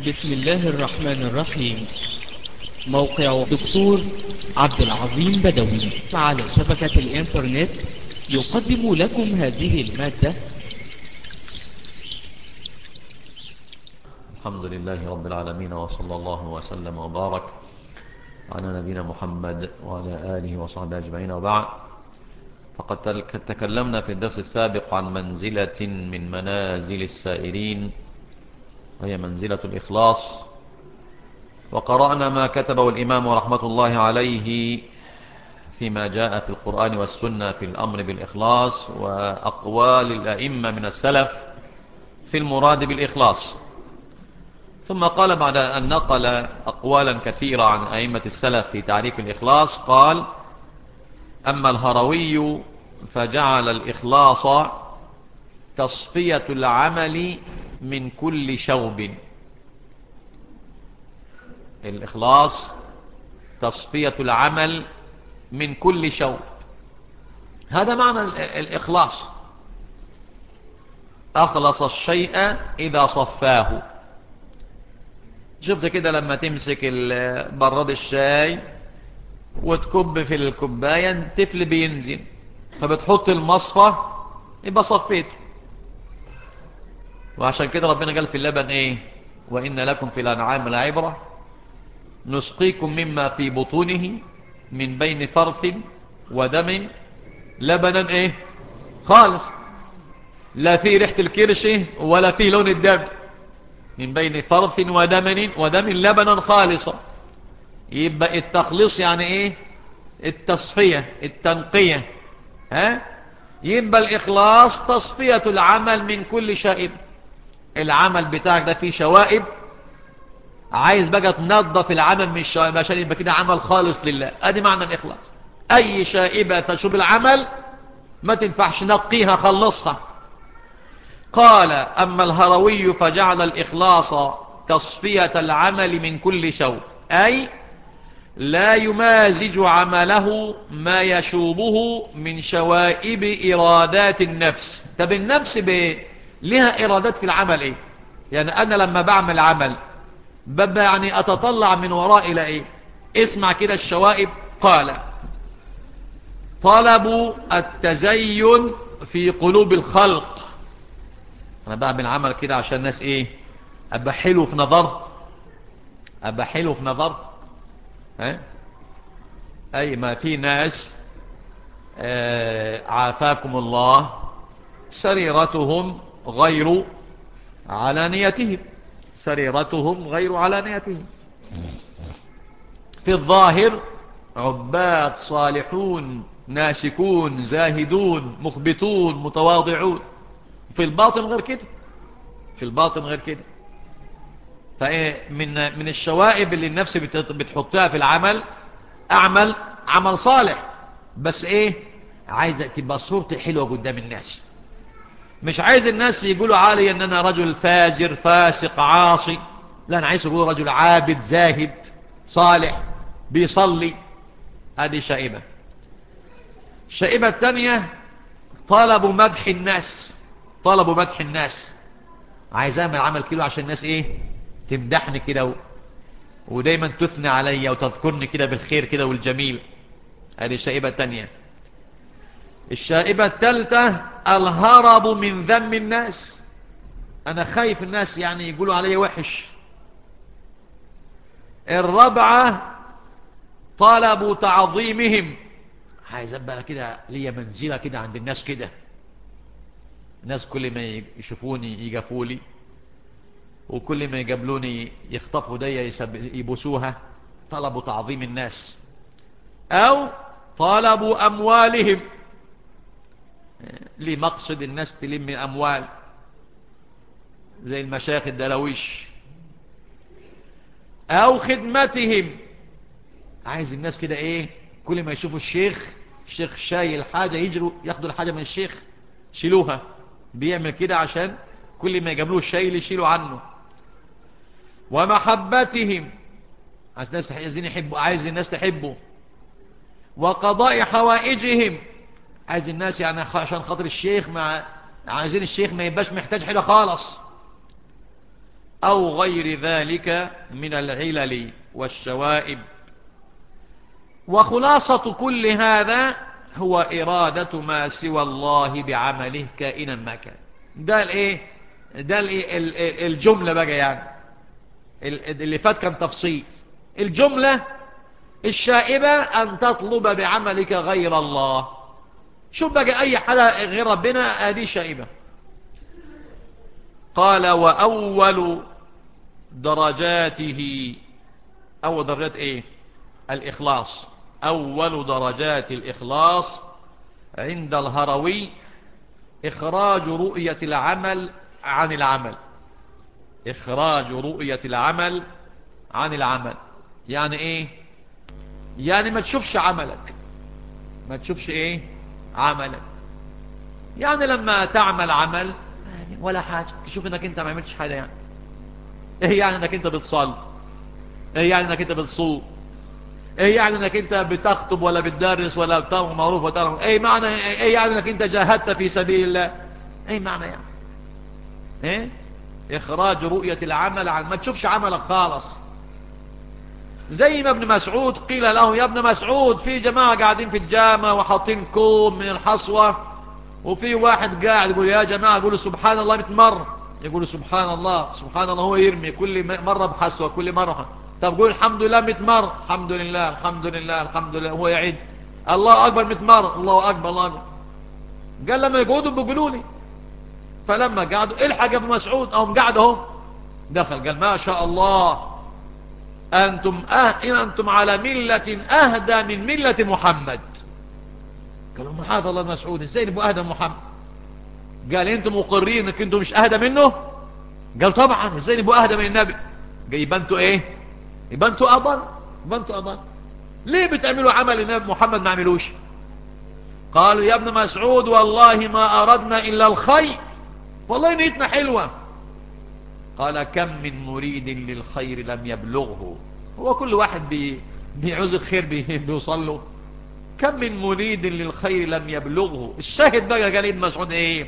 بسم الله الرحمن الرحيم موقع دكتور عبد العظيم بدوي على شبكة الانترنت يقدم لكم هذه المادة الحمد لله رب العالمين وصلى الله وسلم وبارك على نبينا محمد وعلى آله وصحبه أجمعين وبعد فقد تكلمنا في الدرس السابق عن منزلة من منازل السائرين وهي منزلة الإخلاص وقرأنا ما كتبه الإمام رحمة الله عليه فيما جاء في القرآن والسنة في الأمر بالإخلاص وأقوال الأئمة من السلف في المراد بالإخلاص ثم قال بعد أن نقل أقوالا كثيرة عن أئمة السلف في تعريف الإخلاص قال أما الهروي فجعل الإخلاص تصفية العمل من كل شوب الإخلاص تصفية العمل من كل شوب هذا معنى الإخلاص أخلص الشيء إذا صفاه شفت كده لما تمسك براد الشاي وتكب في الكوباية التفل بينزل فبتحط المصفى يبقى صفيته وعشان كده ربنا قال في اللبن ايه وإن لكم في الأنعام العبرة نسقيكم مما في بطونه من بين فرث ودم لبنا ايه خالص لا فيه ريحة الكرش ولا فيه لون الدم من بين فرث ودم ودم لبنا خالصا يبقى التخليص يعني ايه التصفية التنقية ها يبقى الإخلاص تصفية العمل من كل شائب العمل بتاعك ده فيه شوائب عايز بقى تنظف العمل من الشوائب عشان يبقى كده عمل خالص لله ادي معنى الإخلاص أي شائبة تشوب العمل ما تنفعش نقيها خلصها قال أما الهروي فجعل الإخلاص تصفية العمل من كل شوب أي لا يمازج عمله ما يشوبه من شوائب إرادات النفس طب النفس ب... لها إرادات في العمل إيه يعني أنا لما بعمل عمل ببقى يعني أتطلع من وراء إلى إيه اسمع كده الشوائب قال طلب التزين في قلوب الخلق أنا بعمل عمل كده عشان الناس إيه أبقى حلو في نظر أبقى حلو في نظر ها أي ما في ناس آه عافاكم الله سريرتهم غير علانيتهم سريرتهم غير علانيتهم في الظاهر عباد صالحون ناسكون زاهدون مخبتون متواضعون في الباطن غير كده في الباطن غير كده فايه من من الشوائب اللي النفس بتحطها في العمل اعمل عمل صالح بس ايه عايز تبقى صورتي حلوه قدام الناس مش عايز الناس يقولوا علي ان انا رجل فاجر فاسق عاصي لا انا عايز يقولوا رجل عابد زاهد صالح بيصلي هذه شائبه الشائبه الثانيه طلب مدح الناس طلبوا مدح الناس عايز اعمل عمل كيلو عشان الناس ايه تمدحني كده و... ودايما تثني عليا وتذكرني كده بالخير كده والجميل هذه الشائبة الثانية الشائبة الثالثة الهرب من ذم الناس انا خايف الناس يعني يقولوا علي وحش الرابعة طلبوا تعظيمهم عايز ابقى كده ليا منزلة كده عند الناس كده الناس كل ما يشوفوني يقفوا لي وكل ما يقابلوني يخطفوا دي يبوسوها طلبوا تعظيم الناس او طلبوا اموالهم ليه مقصد الناس تلم اموال زي المشايخ الدلاويش او خدمتهم عايز الناس كده ايه كل ما يشوفوا الشيخ الشيخ شايل حاجة يجروا ياخدوا الحاجة من الشيخ شيلوها بيعمل كده عشان كل ما يقابلوه الشيء يشيلوا عنه ومحبتهم عايز الناس عايزين يحبوا عايز الناس تحبه وقضاء حوائجهم عايز الناس يعني عشان خاطر الشيخ مع عايزين الشيخ ما يبقاش محتاج حاجه خالص أو غير ذلك من العلل والشوائب وخلاصة كل هذا هو إرادة ما سوى الله بعمله كائنا ما كان ده الايه ده الايه الجملة بقى يعني اللي فات كان تفصيل الجملة الشائبة أن تطلب بعملك غير الله شوف بقى أي حاجة غير ربنا هذه شائبة قال وأول درجاته أول درجات إيه الإخلاص أول درجات الإخلاص عند الهروي إخراج رؤية العمل عن العمل إخراج رؤية العمل عن العمل يعني إيه يعني ما تشوفش عملك ما تشوفش إيه عملك يعني لما تعمل عمل ولا حاجة تشوف انك انت ما عملتش حاجة يعني ايه يعني انك انت بتصلي ايه يعني انك انت بتصوم ايه يعني انك انت بتخطب ولا بتدرس ولا بتامر معروف وتامر ايه معنى ايه يعني انك انت جاهدت في سبيل الله ايه معنى يعني ايه اخراج رؤية العمل عن ما تشوفش عملك خالص زي ما ابن مسعود قيل له يا ابن مسعود في جماعة قاعدين في الجامع وحاطين كوم من الحصوة وفي واحد قاعد يقول يا جماعة يقولوا سبحان الله 100 مرة يقولوا سبحان الله سبحان الله هو يرمي كل مرة بحسوة كل مرة طب قول الحمد لله 100 مرة الحمد لله الحمد لله الحمد لله هو يعيد الله أكبر 100 مرة الله أكبر الله أكبر قال لما يقعدوا بيقولوا لي فلما قعدوا الحق ابن مسعود أهم قعدوا دخل قال ما شاء الله أنتم, أه أنتم على ملة أهدى من ملة محمد قالوا محاذ الله مسعود ازاي نبقوا أهدى من محمد قال انتم مقرين انك انتم مش أهدى منه قال طبعا ازاي نبقوا أهدى من النبي قال يبقى انتوا ايه يبقى انتوا أضل يبقى انتوا أضل ليه بتعملوا عمل النبي محمد ما عملوش قالوا يا ابن مسعود والله ما أردنا إلا الخير والله نيتنا حلوة قال كم من مريد للخير لم يبلغه هو كل واحد بي بيعوز الخير بي بيوصل له كم من مريد للخير لم يبلغه الشاهد بقى قال ابن مسعود ايه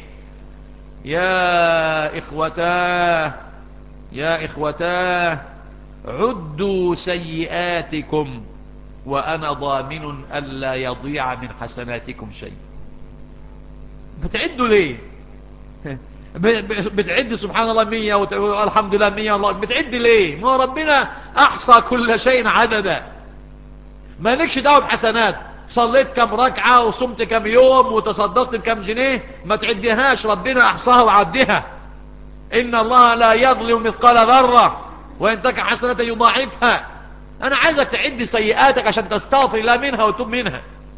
يا اخوتاه يا اخوتاه عدوا سيئاتكم وانا ضامن الا يضيع من حسناتكم شيء بتعدوا ليه بتعد سبحان الله مية والحمد لله مية والله بتعد ليه ما ربنا احصى كل شيء عددا ما لكش دعوه بحسنات صليت كم ركعة وصمت كم يوم وتصدقت بكم جنيه ما تعديهاش ربنا احصاها وعدها ان الله لا يظلم مثقال ذرة وان تك حسنة يضاعفها انا عايزك تعد سيئاتك عشان تستغفر الله منها وتوب منها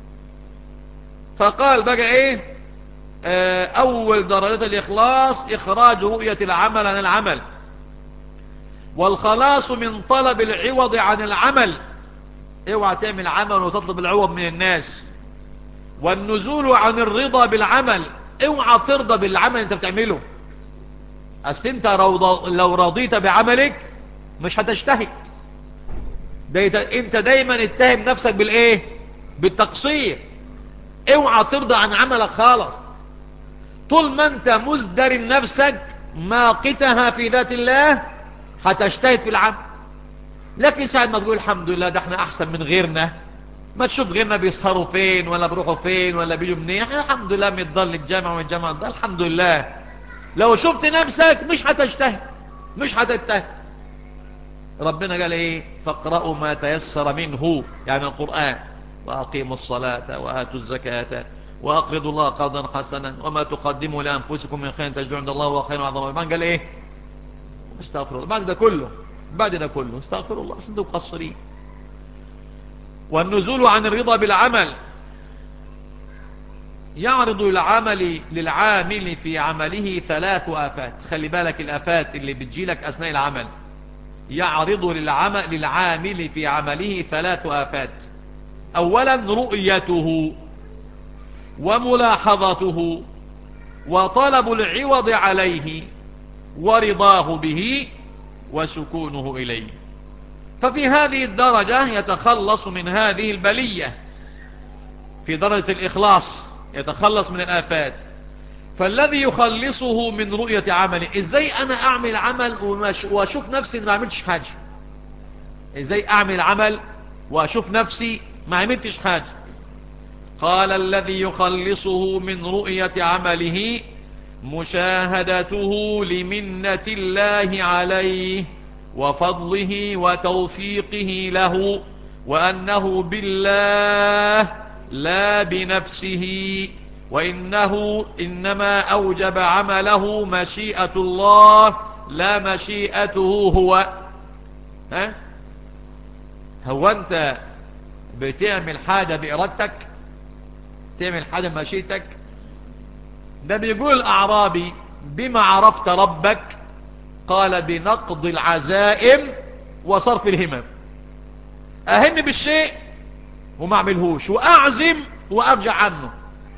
فقال بقى ايه أول درجة الإخلاص إخراج رؤية العمل عن العمل والخلاص من طلب العوض عن العمل اوعى تعمل عمل وتطلب العوض من الناس والنزول عن الرضا بالعمل اوعى ترضى بالعمل انت بتعمله أصل انت لو رضيت بعملك مش هتجتهد انت دايما اتهم نفسك بالايه بالتقصير اوعى ترضى عن عملك خالص طول ما انت مزدر نفسك ماقتها في ذات الله هتجتهد في العمل لكن ساعد ما تقول الحمد لله ده احنا احسن من غيرنا ما تشوف غيرنا بيسهروا فين ولا بيروحوا فين ولا بيجوا منين احنا الحمد لله بنضل الجامعة ومن الجامعة ده الحمد لله لو شفت نفسك مش هتجتهد مش هتجتهد ربنا قال ايه فاقرأوا ما تيسر منه يعني القرآن وأقيموا الصلاة وآتوا الزكاة وأقرضوا الله قرضا حسنا وما تقدموا لأنفسكم من خير تجدوا عند الله وخير وعظم المان قال ايه استغفر الله بعد ده كله بعد ده كله استغفر الله صدق مقصرين والنزول عن الرضا بالعمل يعرض العمل للعامل في عمله ثلاث آفات خلي بالك الآفات اللي بتجيلك أثناء العمل يعرض للعمل للعامل في عمله ثلاث آفات أولا رؤيته وملاحظته وطلب العوض عليه ورضاه به وسكونه إليه ففي هذه الدرجة يتخلص من هذه البلية في درجة الإخلاص يتخلص من الآفات فالذي يخلصه من رؤية عمله ازاي انا اعمل عمل واشوف نفسي ما عملتش حاجة ازاي اعمل عمل واشوف نفسي ما عملتش حاجة قال الذي يخلصه من رؤية عمله مشاهدته لمنة الله عليه وفضله وتوفيقه له وأنه بالله لا بنفسه وإنه إنما أوجب عمله مشيئة الله لا مشيئته هو ها هو أنت بتعمل حاجة بإرادتك تعمل حاجة بمشيئتك ده بيقول الأعرابي بما عرفت ربك قال بنقض العزائم وصرف الهمم أهم بالشيء وما اعملهوش وأعزم وأرجع عنه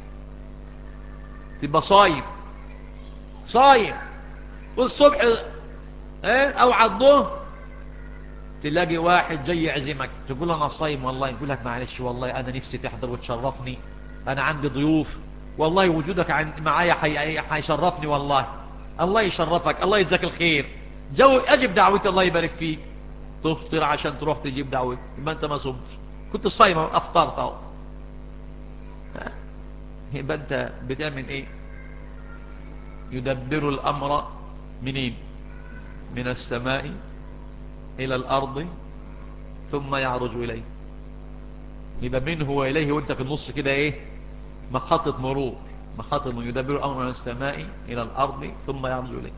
تبقى صايم صايم والصبح ايه او عالظهر تلاقي واحد جاي يعزمك تقول انا صايم والله يقول لك معلش والله انا نفسي تحضر وتشرفني انا عندي ضيوف والله وجودك عند معايا حيشرفني والله الله يشرفك الله يجزاك الخير جو اجب دعوتي الله يبارك فيك تفطر عشان تروح تجيب دعوتي يبقى انت ما صمتش كنت صايم افطرت اهو يبقى انت بتعمل ايه يدبر الامر منين من السماء الى الارض ثم يعرج اليه يبقى منه واليه وانت في النص كده ايه محطة مرور محطة من يدبر الامر من السماء الى الارض ثم يعرج اليه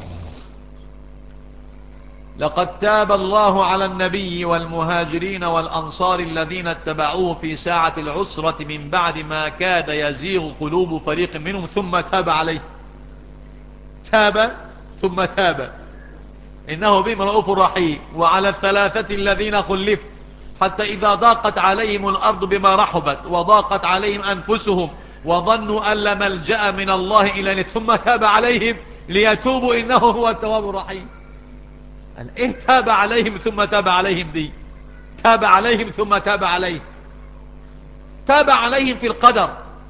لقد تاب الله على النبي والمهاجرين والأنصار الذين اتبعوه في ساعة العسرة من بعد ما كاد يزيغ قلوب فريق منهم ثم تاب عليه تاب ثم تاب إنه بهم رؤوف رحيم وعلى الثلاثة الذين خلفوا حتى إذا ضاقت عليهم الأرض بما رحبت وضاقت عليهم أنفسهم وظنوا أن لا ملجأ من الله إلا ثم تاب عليهم ليتوبوا إنه هو التواب الرحيم قال ايه تاب عليهم ثم تاب عليهم دي تاب عليهم ثم تاب عليهم تاب عليهم في القدر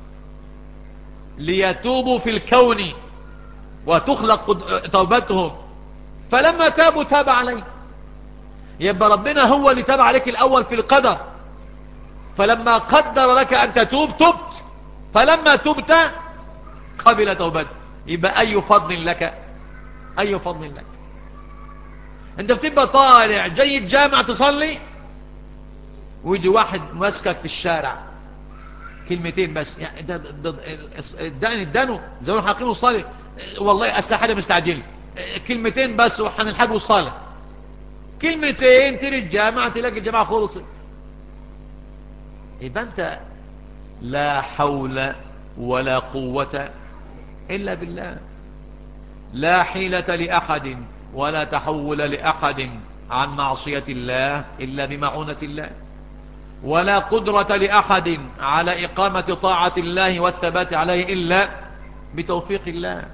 ليتوبوا في الكون وتخلق توبتهم فلما تابوا تاب عليهم يبقى ربنا هو اللي تاب عليك الأول في القدر فلما قدر لك أن تتوب تبت فلما تبت قبل توبتك يبقى أي فضل لك أي فضل لك انت بتبقى طالع جاي الجامع تصلي ويجي واحد ماسكك في الشارع كلمتين بس يعني ده ده اداني ادانه زمان حاقين الصلاه والله اصل حاجه مستعجل كلمتين بس وهنلحقوا الصلاه كلمتين تيجي الجامع تلاقي الجامعه خلصت يبقى انت لا حول ولا قوه الا بالله لا حيله لاحد ولا تحول لأحد عن معصية الله إلا بمعونة الله ولا قدرة لأحد على إقامة طاعة الله والثبات عليه إلا بتوفيق الله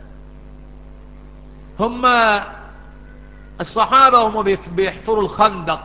هم الصحابة هم بيحفروا الخندق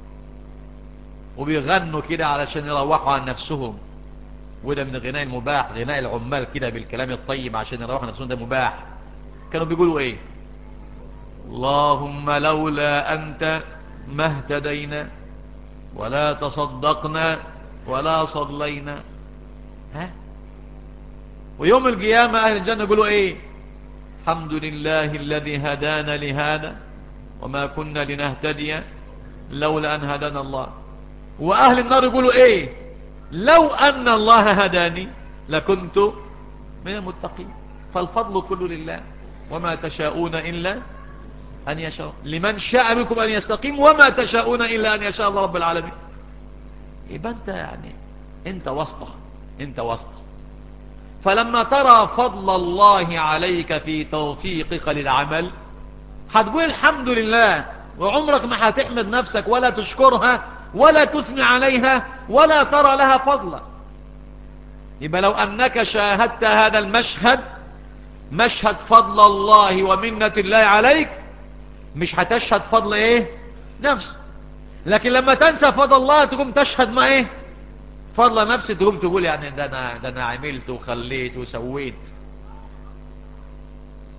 وبيغنوا كده علشان يروحوا عن نفسهم وده من الغناء المباح غناء العمال كده بالكلام الطيب عشان يروحوا عن نفسهم ده مباح كانوا بيقولوا ايه اللهم لولا أنت ما اهتدينا ولا تصدقنا ولا صلينا ها ويوم القيامة أهل الجنة يقولوا إيه الحمد لله الذي هدانا لهذا وما كنا لنهتدي لولا أن هدانا الله وأهل النار يقولوا إيه لو أن الله هداني لكنت من المتقين فالفضل كله لله وما تشاءون إلا أن يشاء لمن شاء منكم أن يستقيم وما تشاءون إلا أن يشاء الله رب العالمين يبقى أنت يعني أنت وسطة أنت وسطة فلما ترى فضل الله عليك في توفيقك للعمل هتقول الحمد لله وعمرك ما هتحمد نفسك ولا تشكرها ولا تثني عليها ولا ترى لها فضلا يبقى لو أنك شاهدت هذا المشهد مشهد فضل الله ومنة الله عليك مش هتشهد فضل ايه نفس لكن لما تنسى فضل الله تقوم تشهد ما ايه فضل نفسي تقوم تقول يعني ده انا, ده أنا عملت وخليت وسويت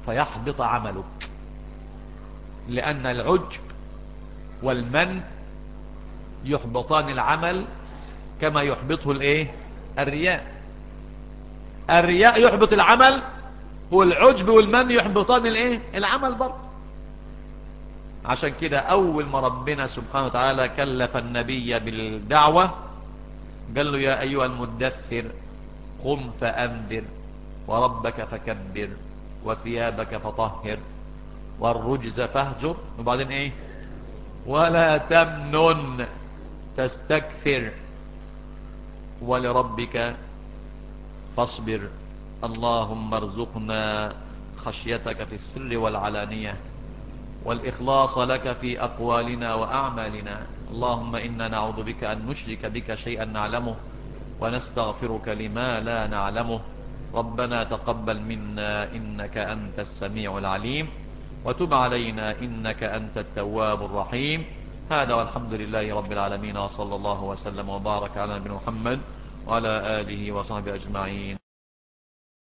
فيحبط عملك لأن العجب والمن يحبطان العمل كما يحبطه الايه الرياء الرياء يحبط العمل والعجب والمن يحبطان الايه العمل برضه عشان كده اول ما ربنا سبحانه وتعالى كلف النبي بالدعوة قال له يا ايها المدثر قم فانذر وربك فكبر وثيابك فطهر والرجز فاهجر وبعدين ايه ولا تمنن تستكثر ولربك فاصبر اللهم ارزقنا خشيتك في السر والعلانية والإخلاص لك في أقوالنا وأعمالنا اللهم إنا نعوذ بك أن نشرك بك شيئا نعلمه ونستغفرك لما لا نعلمه ربنا تقبل منا إنك أنت السميع العليم وتب علينا إنك أنت التواب الرحيم هذا والحمد لله رب العالمين وصلى الله وسلم وبارك على نبينا محمد وعلى آله وصحبه أجمعين